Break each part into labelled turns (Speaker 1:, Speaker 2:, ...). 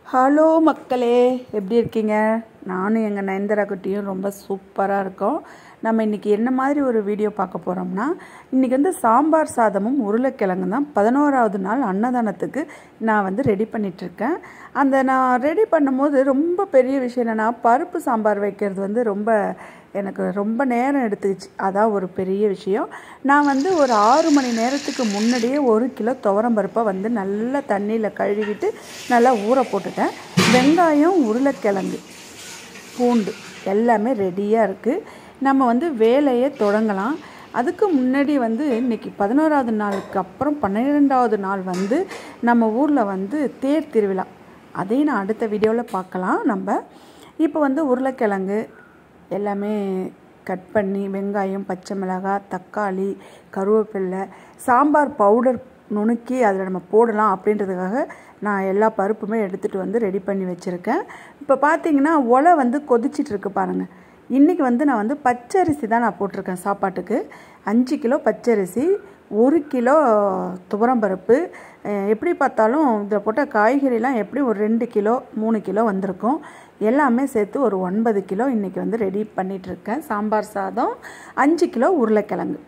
Speaker 1: Hello மக்களே எப்படி இருக்கீங்க நானும் எங்கள் நயன்தரா குட்டியும் ரொம்ப சூப்பராக இருக்கோம் நம்ம இன்றைக்கி என்ன மாதிரி ஒரு வீடியோ பார்க்க போகிறோம்னா இன்றைக்கி வந்து சாம்பார் சாதமும் உருளைக்கிழங்கு தான் பதினோராவது நாள் அன்னதானத்துக்கு நான் வந்து ரெடி பண்ணிகிட்ருக்கேன் அந்த நான் ரெடி பண்ணும்போது ரொம்ப பெரிய விஷயம் என்னென்னா பருப்பு சாம்பார் வைக்கிறது வந்து ரொம்ப எனக்கு ரொம்ப நேரம் எடுத்துக்கிச்சு அதான் ஒரு பெரிய விஷயம் நான் வந்து ஒரு ஆறு மணி நேரத்துக்கு முன்னாடியே ஒரு கிலோ துவரம் பருப்பை வந்து நல்லா தண்ணியில் கழுவிட்டு நல்லா ஊற போட்டுட்டேன் வெங்காயம் உருளைக்கிழங்கு பூண்டு எல்லாமே ரெடியாக இருக்குது நம்ம வந்து வேலையை தொடங்கலாம் அதுக்கு முன்னாடி வந்து இன்றைக்கி பதினோராவது நாளுக்கு அப்புறம் பன்னிரெண்டாவது நாள் வந்து நம்ம ஊரில் வந்து தேர் திருவிழா அதையும் நான் அடுத்த வீடியோவில் பார்க்கலாம் நம்ம இப்போ வந்து உருளைக்கிழங்கு எல்லாமே கட் பண்ணி வெங்காயம் பச்சை மிளகாய் தக்காளி கருவேப்பில்லை சாம்பார் பவுடர் நுணுக்கி அதில் நம்ம போடலாம் அப்படின்றதுக்காக நான் எல்லா பருப்புமே எடுத்துகிட்டு வந்து ரெடி பண்ணி வச்சுருக்கேன் இப்போ பார்த்தீங்கன்னா ஒலை வந்து கொதிச்சிட்டு இருக்கு பாருங்கள் இன்றைக்கி வந்து நான் வந்து பச்சரிசி தான் நான் போட்டிருக்கேன் சாப்பாட்டுக்கு அஞ்சு கிலோ பச்சரிசி ஒரு கிலோ துவரம்பருப்பு எப்படி பார்த்தாலும் இதில் போட்ட காய்கறிலாம் எப்படி ஒரு ரெண்டு கிலோ மூணு கிலோ வந்திருக்கும் எல்லாமே சேர்த்து ஒரு ஒன்பது கிலோ இன்றைக்கி வந்து ரெடி பண்ணிகிட்ருக்கேன் சாம்பார் சாதம் அஞ்சு கிலோ உருளைக்கிழங்கு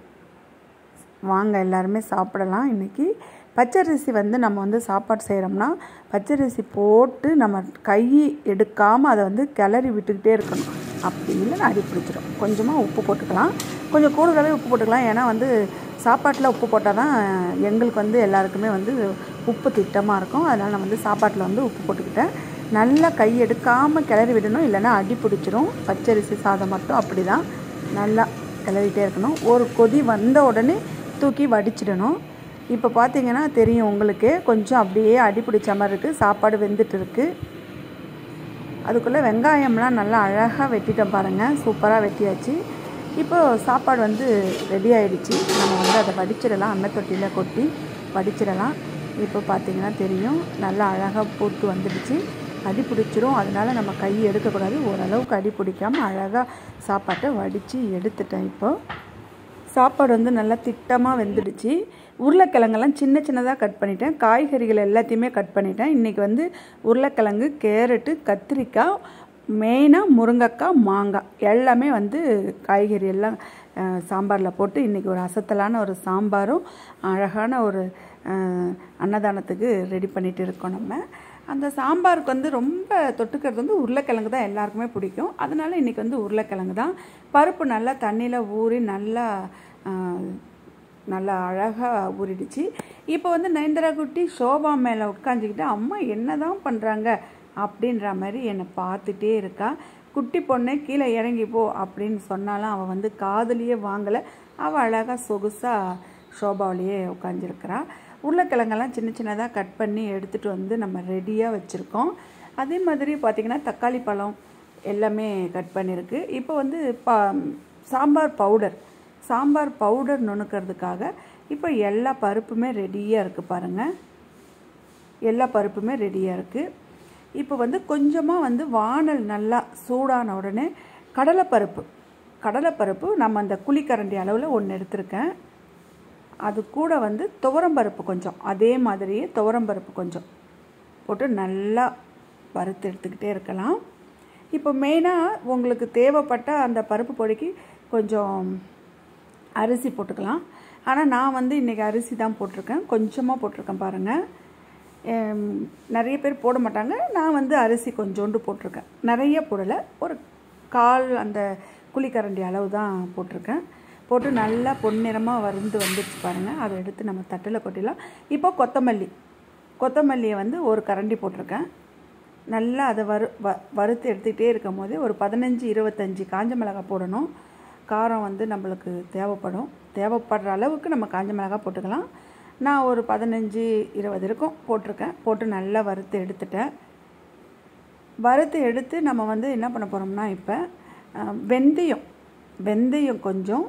Speaker 1: வாங்க எல்லாருமே சாப்பிடலாம் இன்றைக்கி பச்சரிசி வந்து நம்ம வந்து சாப்பாடு செய்கிறோம்னா பச்சரிசி போட்டு நம்ம கை எடுக்காமல் அதை வந்து கிளறி விட்டுக்கிட்டே இருக்கணும் அப்படி இல்லைன்னா அடி பிடிச்சிடும் கொஞ்சமாக உப்பு போட்டுக்கலாம் கொஞ்சம் கூடுதலாகவே உப்பு போட்டுக்கலாம் ஏன்னா வந்து சாப்பாட்டில் உப்பு போட்டால் தான் எங்களுக்கு வந்து எல்லாருக்குமே வந்து உப்பு திட்டமாக இருக்கும் அதனால் நான் வந்து சாப்பாட்டில் வந்து உப்பு போட்டுக்கிட்டேன் நல்லா கை எடுக்காமல் கிளறி விடணும் இல்லைன்னா அடி பிடிச்சிரும் பச்சரிசி சாதம் மட்டும் அப்படி தான் நல்லா கிளறிட்டே இருக்கணும் ஒரு கொதி வந்த உடனே தூக்கி வடிச்சிடணும் இப்போ பார்த்தீங்கன்னா தெரியும் உங்களுக்கு கொஞ்சம் அப்படியே அடி பிடிச்ச மாதிரி இருக்குது சாப்பாடு வெந்துட்டு இருக்குது அதுக்குள்ளே வெங்காயம்லாம் நல்லா அழகாக வெட்டிட்டோம் பாருங்கள் சூப்பராக வெட்டியாச்சு இப்போ சாப்பாடு வந்து ரெடி ஆகிடுச்சு நம்ம வந்து அதை வடிச்சிடலாம் அன்ன தொட்டியில் கொட்டி வடிச்சிடலாம் இப்போ பார்த்தீங்கன்னா தெரியும் நல்லா அழகாக போட்டு வந்துடுச்சு அடி பிடிச்சிரும் அதனால் நம்ம கை எடுக்கக்கூடாது ஓரளவுக்கு அடி பிடிக்காமல் அழகாக சாப்பாட்டை வடித்து எடுத்துட்டேன் இப்போது சாப்பாடு வந்து நல்லா திட்டமாக வெந்துடுச்சு உருளைக்கிழங்கெல்லாம் சின்ன சின்னதாக கட் பண்ணிட்டேன் காய்கறிகள் எல்லாத்தையுமே கட் பண்ணிட்டேன் இன்றைக்கி வந்து உருளைக்கிழங்கு கேரட்டு கத்திரிக்காய் மெயினாக முருங்கைக்காய் மாங்காய் எல்லாமே வந்து காய்கறி எல்லாம் சாம்பாரில் போட்டு இன்றைக்கி ஒரு அசத்தலான ஒரு சாம்பாரும் அழகான ஒரு அன்னதானத்துக்கு ரெடி பண்ணிகிட்டு இருக்கோம் நம்ம அந்த சாம்பாருக்கு வந்து ரொம்ப தொட்டுக்கிறது வந்து உருளைக்கிழங்கு தான் எல்லாருக்குமே பிடிக்கும் அதனால் இன்றைக்கி வந்து உருளைக்கிழங்கு தான் பருப்பு நல்லா தண்ணியில் ஊறி நல்லா நல்லா அழகாக ஊறிடுச்சு இப்போ வந்து நயன்தரா குட்டி சோபா மேலே உட்காந்துக்கிட்டு அம்மா என்ன தான் பண்ணுறாங்க அப்படின்ற மாதிரி என்னை பார்த்துட்டே இருக்கா குட்டி பொண்ணே கீழே இறங்கி போ அப்படின்னு சொன்னாலும் அவள் வந்து காதலியே வாங்கலை அவள் அழகாக சொகுசாக சோபாவிலேயே உட்காந்துருக்கிறாள் உருளைக்கிழங்கெல்லாம் சின்ன சின்னதாக கட் பண்ணி எடுத்துகிட்டு வந்து நம்ம ரெடியாக வச்சுருக்கோம் அதே மாதிரி பார்த்திங்கன்னா தக்காளி பழம் எல்லாமே கட் பண்ணியிருக்கு இப்போ வந்து பா சாம்பார் பவுடர் சாம்பார் பவுடர் நுணுக்கிறதுக்காக இப்போ எல்லா பருப்புமே ரெடியாக இருக்குது பாருங்கள் எல்லா பருப்புமே ரெடியாக இருக்குது இப்போ வந்து கொஞ்சமாக வந்து வானல் நல்லா சூடான உடனே கடலைப்பருப்பு கடலைப்பருப்பு நம்ம அந்த குழிக்கரண்டி அளவில் ஒன்று எடுத்திருக்கேன் அது கூட வந்து துவரம்பருப்பு கொஞ்சம் அதே மாதிரியே துவரம்பருப்பு கொஞ்சம் போட்டு நல்லா வறுத்து எடுத்துக்கிட்டே இருக்கலாம் இப்போ மெயினாக உங்களுக்கு தேவைப்பட்ட அந்த பருப்பு பொடிக்கு கொஞ்சம் அரிசி போட்டுக்கலாம் ஆனால் நான் வந்து இன்றைக்கி அரிசி தான் போட்டிருக்கேன் கொஞ்சமாக போட்டிருக்கேன் பாருங்கள் நிறைய பேர் போட மாட்டாங்க நான் வந்து அரிசி கொஞ்சோண்டு போட்டிருக்கேன் நிறைய போடலை ஒரு கால் அந்த குழிக்கரண்டி அளவு தான் போட்டிருக்கேன் போட்டு நல்லா பொன்னிறமாக வருந்து வந்துடுச்சு பாருங்கள் அதை எடுத்து நம்ம தட்டில் கொட்டிடலாம் இப்போ கொத்தமல்லி கொத்தமல்லியை வந்து ஒரு கரண்டி போட்டிருக்கேன் நல்லா அதை வறு வ வறுத்து எடுத்துக்கிட்டே இருக்கும் போதே ஒரு பதினஞ்சு இருபத்தஞ்சி காஞ்ச மிளகாய் போடணும் காரம் வந்து நம்மளுக்கு தேவைப்படும் தேவைப்படுற அளவுக்கு நம்ம காஞ்ச மிளகாய் போட்டுக்கலாம் நான் ஒரு பதினஞ்சு இருபது இருக்கும் போட்டிருக்கேன் போட்டு நல்லா வறுத்து எடுத்துட்டேன் வறுத்து எடுத்து நம்ம வந்து என்ன பண்ண போகிறோம்னா இப்போ வெந்தயம் வெந்தயம் கொஞ்சம்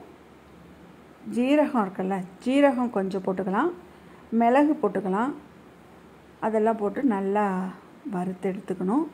Speaker 1: ஜீரகம் இருக்குல்ல ஜீரகம் கொஞ்சம் போட்டுக்கலாம் மிளகு போட்டுக்கலாம் அதெல்லாம் போட்டு நல்லா வறுத்து எடுத்துக்கணும்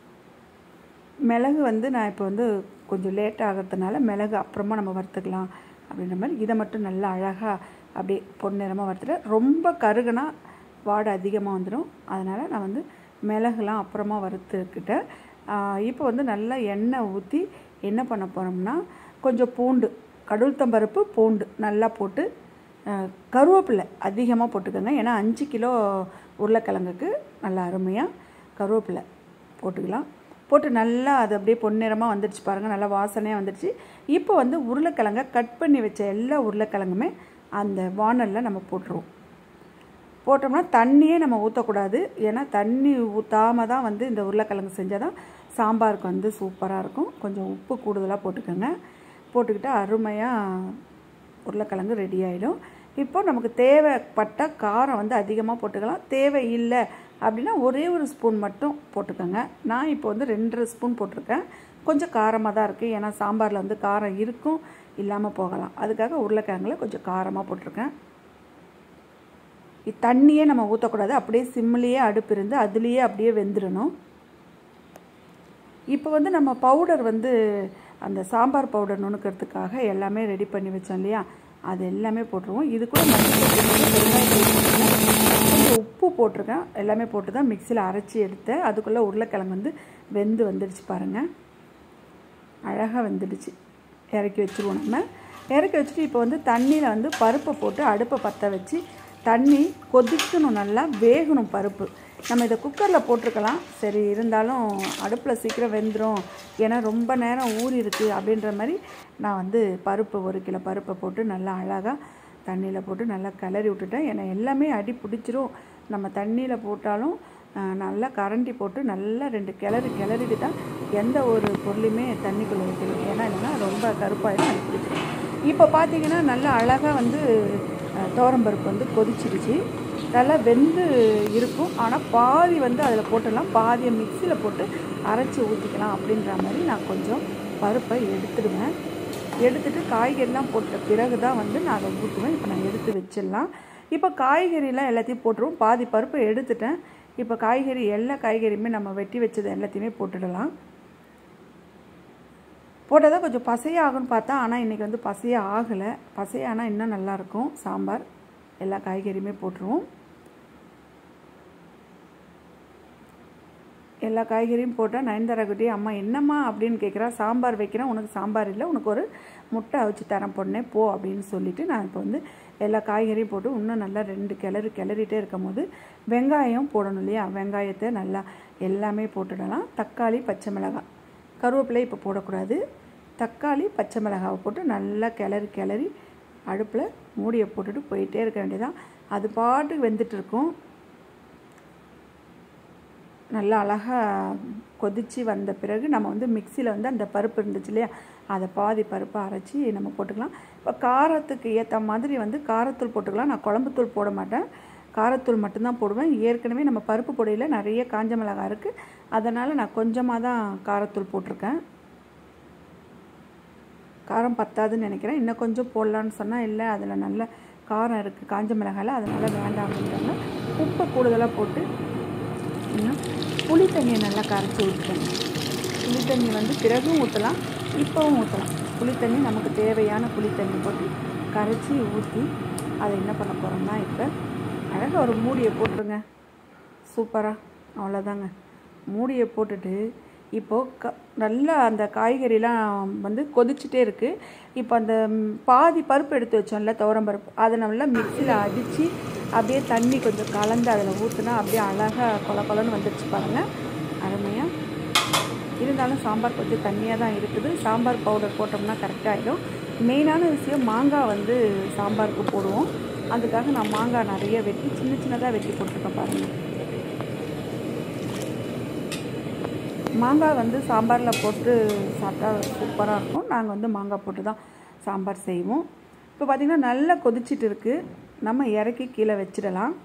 Speaker 1: மிளகு வந்து நான் இப்போ வந்து கொஞ்சம் லேட் ஆகிறதுனால மிளகு அப்புறமா நம்ம வறுத்துக்கலாம் அப்படின்ற மாதிரி இதை மட்டும் நல்லா அழகாக அப்படியே பொன்னிறமாக வறுத்துட்டு ரொம்ப கருகுனா வாடை அதிகமாக வந்துடும் அதனால் நான் வந்து மிளகுலாம் அப்புறமா வறுத்துக்கிட்டேன் இப்போ வந்து நல்லா எண்ணெய் ஊற்றி என்ன பண்ண போகிறோம்னா கொஞ்சம் பூண்டு கடவுள்தம்பருப்பு பூண்டு நல்லா போட்டு அஹ், கருவேப்பிலை அதிகமாக போட்டுக்கோங்க ஏன்னா அஞ்சு கிலோ உருளைக்கிழங்குக்கு நல்லா அருமையாக கருவேப்பிலை போட்டுக்கலாம் போட்டு நல்லா அது அப்படியே பொன்னிறமாக வந்துடுச்சு பாருங்கள் நல்லா வாசனையாக வந்துடுச்சு இப்போ வந்து உருளைக்கிழங்க கட் பண்ணி வச்ச எல்லா உருளைக்கிழங்குமே அந்த வானலில் நம்ம போட்டுருவோம் போட்டோம்னா தண்ணியே நம்ம ஊற்றக்கூடாது ஏன்னா தண்ணி ஊற்றாம தான் வந்து இந்த உருளைக்கிழங்கு செஞ்சால் தான் சாம்பாருக்கு வந்து சூப்பராக இருக்கும் கொஞ்சம் உப்பு கூடுதலாக போட்டுக்கோங்க போட்டுக்கிட்டு அருமையாக உருளைக்கிழங்கு ரெடி ஆகிடும் இப்போ நமக்கு தேவைப்பட்ட காரம் வந்து அதிகமாக போட்டுக்கலாம் தேவை இல்லை அப்படின்னா ஒரே ஒரு ஸ்பூன் மட்டும் போட்டுக்கோங்க நான் இப்போ வந்து ரெண்டரை ஸ்பூன் போட்டிருக்கேன் கொஞ்சம் காரமாக தான் இருக்குது ஏன்னா சாம்பாரில் வந்து காரம் இருக்கும் இல்லாமல் போகலாம் அதுக்காக உருளைக்கிழங்குல கொஞ்சம் காரமாக போட்டிருக்கேன் இ- தண்ணியே நம்ம ஊற்றக்கூடாது அப்படியே சிம்லேயே அடுப்பு இருந்து அதுலேயே அப்படியே வெந்துடணும் இப்போ வந்து நம்ம பவுடர் வந்து அந்த சாம்பார் பவுடர் நுணுக்கிறதுக்காக எல்லாமே ரெடி பண்ணி வச்சோம் இல்லையா அது எல்லாமே போட்டுருவோம் இது கூட மஞ்சள் தூள், பெருங்காய தூள் போட்டிருக்கேன். கொஞ்சம் உப்பு போட்டிருக்கேன் எல்லாமே போட்டு தான் மிக்சியில் அரைச்சி எடுத்தேன் அதுக்குள்ளே உருளைக்கிழங்கு வந்து வெந்து வந்துடுச்சு பாருங்கள் அழகாக வெந்துடுச்சு இறக்கி வச்சுருவோம் நம்ம இறக்கி வச்சுட்டு இப்போ வந்து தண்ணியில் வந்து பருப்பை போட்டு அடுப்பை பற்ற வச்சு தண்ணி கொதிக்கணும் நல்லா வேகணும் பருப்பு நம்ம இதை குக்கரில் போட்டிருக்கலாம் சரி இருந்தாலும் அடுப்பில் சீக்கிரம் வெந்துடும் ஏன்னா ரொம்ப நேரம் ஊறி இருக்குது அப்படின்ற மாதிரி நான் வந்து பருப்பு ஒரு கிலோ பருப்பை போட்டு நல்லா அழகாக தண்ணியில் போட்டு நல்லா கிளறி விட்டுட்டேன் ஏன்னா எல்லாமே அடி பிடிச்சிரும் நம்ம தண்ணியில் போட்டாலும் ஆஹ், நல்லா கரண்டி போட்டு நல்லா ரெண்டு கிளறி கிளறிட்டு தான் எந்த ஒரு பொருளையுமே தண்ணிக்குள்ளே வைக்கணும் ஏன்னா இல்லைன்னா ரொம்ப கருப்பாயிடும் அடி பிடிச்சிரும் இப்போ பார்த்தீங்கன்னா நல்லா அழகாக வந்து ஆஹ், துவரம்பருப்பு வந்து கொதிச்சிடுச்சு நல்லா வெந்து இருக்கும் ஆனால் பாதி வந்து அதில் போட்டுடலாம் பாதியை மிக்சியில் போட்டு அரைச்சி ஊற்றிக்கலாம் அப்படின்ற மாதிரி நான் கொஞ்சம் பருப்பை எடுத்துடுவேன் எடுத்துட்டு காய்கறிலாம் போட்ட பிறகு தான் வந்து நான் அதை ஊற்றுவேன் இப்போ நான் எடுத்து வச்சிடலாம் இப்போ காய்கறிலாம் எல்லாத்தையும் போட்டுருவோம் பாதி பருப்பை எடுத்துட்டேன் இப்போ காய்கறி எல்லா காய்கறியுமே நம்ம வெட்டி வச்சது எல்லாத்தையுமே போட்டுடலாம் போட்டால் தான் கொஞ்சம் பசையாகும்னு பார்த்தா ஆனால் இன்றைக்கி வந்து பசையாக ஆகலை பசையானால் இன்னும் நல்லாயிருக்கும் சாம்பார் எல்லா காய்கறியுமே போட்டுருவோம் எல்லா காய்கறியும் போட்டால் நயன்தாரா குட்டி அம்மா என்னம்மா அப்படின்னு கேட்குறா சாம்பார் வைக்கிறேன் உனக்கு சாம்பார் இல்லை உனக்கு ஒரு முட்டை அவிச்சு தரேன் பொண்ணே போ அப்படின்னு சொல்லிட்டு நான் இப்போ வந்து எல்லா காய்கறியும் போட்டு இன்னும் நல்லா ரெண்டு கிளறு கிளறிட்டே இருக்கும் போது வெங்காயம் போடணும் இல்லையா வெங்காயத்தை நல்லா எல்லாமே போட்டுடலாம் தக்காளி பச்சை மிளகாய் கருவேப்பிலை இப்போ போடக்கூடாது தக்காளி பச்சை மிளகாவை போட்டு நல்லா கிளறி கிளறி அடுப்பில் மூடியை போட்டுட்டு போயிட்டே இருக்க வேண்டியதான் அது பாட்டுக்கு வெந்துட்டு இருக்கும் நல்லா அழகாக கொதித்து வந்த பிறகு நம்ம வந்து மிக்சியில் வந்து அந்த பருப்பு இருந்துச்சு இல்லையா அதை பாதி பருப்பை அரைச்சி நம்ம போட்டுக்கலாம் இப்போ காரத்துக்கு ஏற்ற மாதிரி வந்து காரத்தூள் போட்டுக்கலாம் நான் குழம்புத்தூள் போட மாட்டேன் காரத்தூள் மட்டும்தான் போடுவேன் ஏற்கனவே நம்ம பருப்பு பொடியில் நிறைய காஞ்ச மிளகாய் இருக்குது அதனால் நான் கொஞ்சமாக தான் காரத்தூள் போட்டிருக்கேன் காரம் பத்தாதுன்னு நினைக்கிறேன் இன்னும் கொஞ்சம் போடலான்னு சொன்னால் இல்லை அதில் நல்ல காரம் இருக்குது காஞ்ச மிளகாயில் அதனால் வேண்டாம் அப்படின்றாங்க உப்பை கூடுதலாக போட்டு இன்னும் புளி தண்ணியை நல்லா கரைச்சி ஊற்றணும் புளி தண்ணி வந்து பிறகும் ஊற்றலாம் இப்போவும் ஊற்றலாம் புளி தண்ணி நமக்கு தேவையான புளி தண்ணி போட்டு கரைச்சி ஊற்றி அதை என்ன பண்ண போகிறோம்னா இப்போ அழகாக ஒரு மூடியை போட்டுருங்க சூப்பராக அவ்வளோதாங்க மூடியை போட்டுட்டு இப்போது க நல்லா அந்த காய்கறிலாம் வந்து கொதிச்சுட்டே இருக்குது இப்போ அந்த ம், பாதி பருப்பு எடுத்து வச்சோம்ல துவரம் பருப்பு அதை நல்லா மிக்சியில் அடித்து அப்படியே தண்ணி கொஞ்சம் கலந்து அதில் ஊற்றுனா அப்படியே அழகாக கொல கொலன்னு வந்துடுச்சு பாருங்கள் அருமையாக இருந்தாலும் சாம்பார் கொஞ்சம் தண்ணியாக தான் இருக்குது சாம்பார் பவுடர் போட்டோம்னா கரெக்டாகிடும் மெயினான விஷயம் மாங்காய் வந்து சாம்பாருக்கு போடுவோம் அதுக்காக நான் மாங்காய் நிறைய வெட்டி சின்ன சின்னதாக வெட்டி போட்டிருக்கேன் பாருங்கள் மாங்காய் வந்து சாம்பாரில் போட்டு சாப்பிட்டா சூப்பராக இருக்கும் நாங்கள் வந்து மாங்காய் போட்டு தான் சாம்பார் செய்வோம் இப்போ பார்த்திங்கன்னா நல்லா கொதிச்சிட்டு இருக்குது நம்ம இறக்கி கீழே வச்சிடலாம்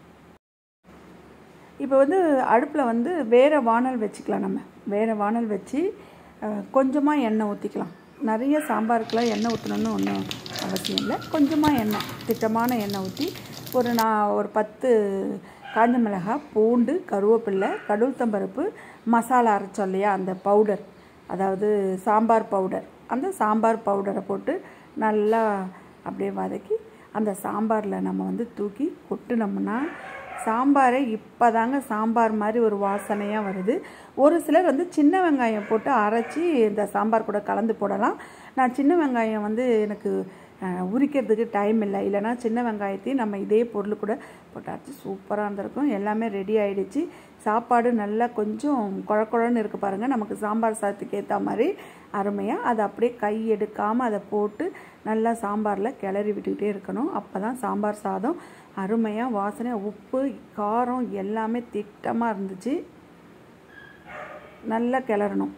Speaker 1: இப்போ வந்து அடுப்பில் வந்து வேறு வானல் வச்சுக்கலாம் நம்ம வேறு வானல் வச்சு கொஞ்சமாக எண்ணெய் ஊற்றிக்கலாம் நிறைய சாம்பாருக்கெலாம் எண்ணெய் ஊற்றணும்னு ஒன்றும் அவசியம் இல்லை கொஞ்சமாக எண்ணெய் திட்டமான எண்ணெய் ஊற்றி ஒரு நான் ஒரு பத்து காஞ்ச மிளகாய் பூண்டு கருவேப்பில்லை கடவுள்தம்பருப்பு மசாலா அரைச்சோம் இல்லையா அந்த பவுடர் அதாவது சாம்பார் பவுடர் அந்த சாம்பார் பவுடரை போட்டு நல்லா அப்படியே வதக்கி அந்த சாம்பாரில் நம்ம வந்து தூக்கி கொட்டுனோம்னா சாம்பாரை இப்போ தாங்க சாம்பார் மாதிரி ஒரு வாசனையாக வருது ஒரு சிலர் வந்து சின்ன வெங்காயம் போட்டு அரைச்சி இந்த சாம்பார் கூட கலந்து போடலாம் நான் சின்ன வெங்காயம் வந்து எனக்கு அஹ், உரிக்கிறதுக்கு டைம் இல்லை இல்லைனா சின்ன வெங்காயத்தையும் நம்ம இதே பொருள் கூட போட்டாச்சு சூப்பராக இருந்திருக்கும் எல்லாமே ரெடி ஆயிடுச்சு சாப்பாடு நல்லா கொஞ்சம் குழ குழன்னு இருக்கு பாருங்கள் நமக்கு சாம்பார் சாதத்துக்கு ஏற்ற மாதிரி அருமையாக அதை அப்படியே கை எடுக்காமல் அதை போட்டு நல்லா சாம்பாரில் கிளறி விட்டுக்கிட்டே இருக்கணும் அப்போ தான் சாம்பார் சாதம் அருமையாக வாசனை உப்பு காரம் எல்லாமே திட்டமாக இருந்துச்சு நல்லா கிளறணும்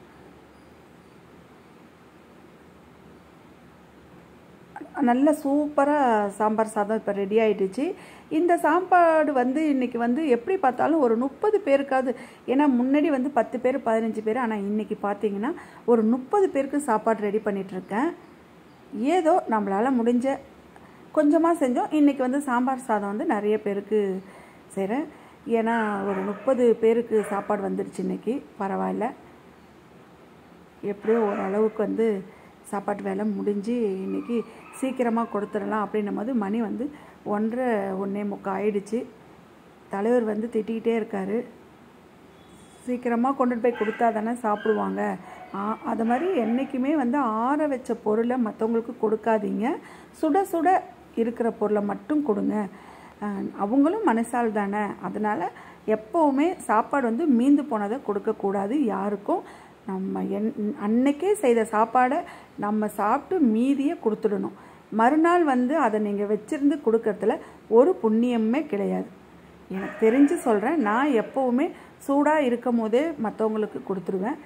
Speaker 1: நல்ல சூப்பராக சாம்பார் சாதம் இப்போ ரெடி ஆயிடுச்சு இந்த சாப்பாடு வந்து இன்னைக்கு வந்து எப்படி பார்த்தாலும் ஒரு முப்பது பேருக்காவது ஏன்னா முன்னாடி வந்து பத்து பேர் பதினஞ்சு பேர் ஆனால் இன்னைக்கு பார்த்தீங்கன்னா ஒரு முப்பது பேருக்கு சாப்பாடு ரெடி பண்ணிட்டு இருக்கேன் ஏதோ நம்மளால் முடிஞ்ச கொஞ்சமாக செஞ்சோம் இன்றைக்கி வந்து சாம்பார் சாதம் வந்து நிறைய பேருக்கு செய்கிறேன் ஏன்னா ஒரு முப்பது பேருக்கு சாப்பாடு வந்துடுச்சு இன்னைக்கு பரவாயில்ல எப்படியோ ஓரளவுக்கு வந்து சாப்பாட்டு வேலை முடிஞ்சு இன்னைக்கு சீக்கிரமாக கொடுத்துடலாம் அப்படின்னும் போது மணி வந்து ஒன்றரை ஒன்றே முக்கால் ஆயிடுச்சு தலைவர் வந்து திட்டிக்கிட்டே இருக்காரு சீக்கிரமாக கொண்டுட்டு போய் கொடுத்தா தானே சாப்பிடுவாங்க ஆ- அது மாதிரி என்றைக்குமே வந்து ஆற வச்ச பொருளை மற்றவங்களுக்கு கொடுக்காதீங்க சுட சுட இருக்கிற பொருளை மட்டும் கொடுங்க அஹ், அவங்களும் மனசால் தானே அதனால் எப்போவுமே சாப்பாடு வந்து மீந்து போனதை கொடுக்கக்கூடாது யாருக்கும் நம்ம என் அன்னைக்கே செய்த சாப்பாடை நம்ம சாப்பிட்டு மீதியை கொடுத்துடணும் மறுநாள் வந்து அதை நீங்கள் வச்சிருந்து கொடுக்கறதுல ஒரு புண்ணியமே கிடையாது எனக்கு தெரிஞ்சு சொல்கிறேன் நான் எப்போவுமே சூடாக இருக்கும் போதே மற்றவங்களுக்கு கொடுத்துருவேன்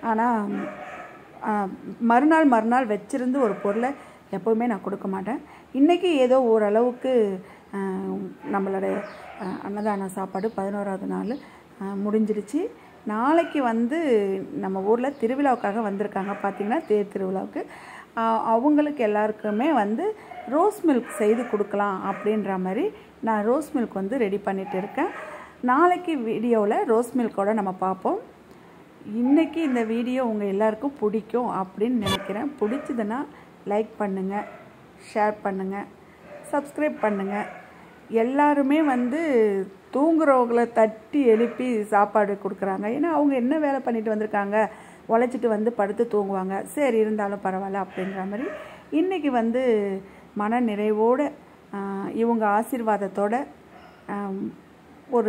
Speaker 1: ஆனால் மறுநாள் மறுநாள் வச்சிருந்து ஒரு பொருளை எப்போவுமே நான் கொடுக்க மாட்டேன் இன்றைக்கி ஏதோ ஓரளவுக்கு ஆ, நம்மளுடைய ஆ, அன்னதான சாப்பாடு பதினோராவது நாள் ஆ, முடிஞ்சிடுச்சு நாளைக்கு வந்து நம்ம ஊரில் திருவிழாவுக்காக வந்திருக்காங்க பார்த்தீங்கன்னா தேர் திருவிழாவுக்கு ஆ, அவங்களுக்கு எல்லாருக்குமே வந்து ரோஸ் மில்க் செய்து கொடுக்கலாம் அப்படின்ற மாதிரி நான் ரோஸ் மில்க் வந்து ரெடி பண்ணிட்டு இருக்கேன் நாளைக்கு வீடியோவில் ரோஸ் மில்கோட நம்ம பார்ப்போம் இன்னைக்கு இந்த வீடியோ உங்கள் எல்லாருக்கும் பிடிக்கும் அப்படின்னு நினைக்கிறேன் பிடிச்சதுன்னா லைக் பண்ணுங்கள் ஷேர் பண்ணுங்கள் சப்ஸ்கிரைப் பண்ணுங்கள் எல்லாருமே வந்து தூங்குறவங்களை தட்டி எழுப்பி சாப்பாடு கொடுக்குறாங்க ஏன்னா அவங்க என்ன வேலை பண்ணிட்டு வந்திருக்காங்க உழைச்சிட்டு வந்து படுத்து தூங்குவாங்க சரி இருந்தாலும் பரவாயில்ல அப்படின்ற மாதிரி இன்றைக்கி வந்து மன நிறைவோடு ஆஹ், இவங்க ஆசீர்வாதத்தோட ஆம், ஒரு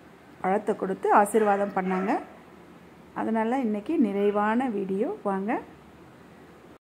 Speaker 1: பழத்தை கொடுத்து ஆசீர்வாதம் பண்ணாங்க அதனால் இன்றைக்கி நிறைவான வீடியோ வாங்க